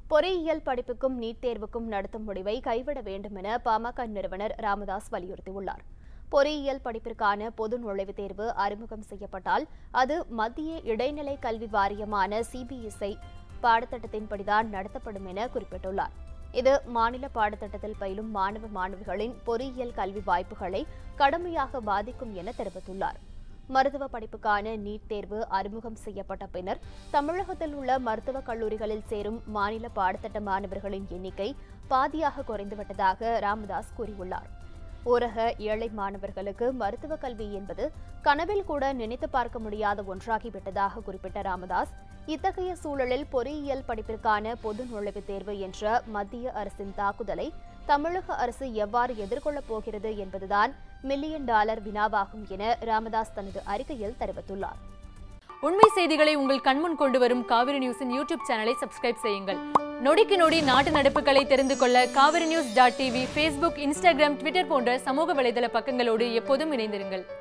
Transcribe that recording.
பொறியியல் படிப்புக்கும் நீட் தேர்வுக்கும் நடத்தும் முடிவை கைவிட வேண்டும் என பாமக நிறுவனர் ராமதாஸ் வலியுறுத்தியுள்ளார் பொறியியல் படிப்பிற்கான பொது நுழைவுத் தேர்வு அறிமுகம் செய்யப்பட்டால் அது மத்திய இடைநிலை கல்வி வாரியமான சிபிஎஸ்ஐ பாடத்திட்டத்தின்படிதான் நடத்தப்படும் என குறிப்பிட்டுள்ளார் இது மாநில பாடத்திட்டத்தில் பயிலும் மாணவ மாணவிகளின் பொறியியல் கல்வி வாய்ப்புகளை கடுமையாக பாதிக்கும் என தெரிவித்துள்ளார் மருத்துவ படிப்புக்கான நீட் தேர்வு அறிமுகம் செய்யப்பட்ட பின்னர் தமிழகத்தில் உள்ள மருத்துவக் கல்லூரிகளில் சேரும் மாநில பாடத்திட்ட மாணவர்களின் எண்ணிக்கை பாதியாக குறைந்துவிட்டதாக ராமதாஸ் கூறியுள்ளார் ஊரக ஏழை மாணவர்களுக்கு மருத்துவக் கல்வி என்பது கனவில் கூட நினைத்து பார்க்க முடியாத ஒன்றாகிவிட்டதாக குறிப்பிட்ட ராமதாஸ் இத்தகைய சூழலில் பொறியியல் படிப்பிற்கான பொது நுழைவுத் தேர்வு என்ற மத்திய அரசின் தாக்குதலை தமிழக அரசு எவ்வாறு எதிர்கொள்ளப் போகிறது என்பதுதான் மில்லியன் டாலர் வினாவாகும் என ராமதாஸ் தனது அறிக்கையில் தெரிவித்துள்ளார் உண்மை செய்திகளை உங்கள் கண்முன் கொண்டு வரும் காவிரி நியூஸின் யூடியூப் சேனலை சப்ஸ்கிரைப் செய்யுங்கள் நொடிக்கு நொடி நாட்டு நடப்புகளை தெரிந்து கொள்ள Kaveri news dot TV Facebook Instagram Twitter போன்ற சமூக வலைதள பக்கங்களோடு எப்போதும் இணைந்திருங்கள்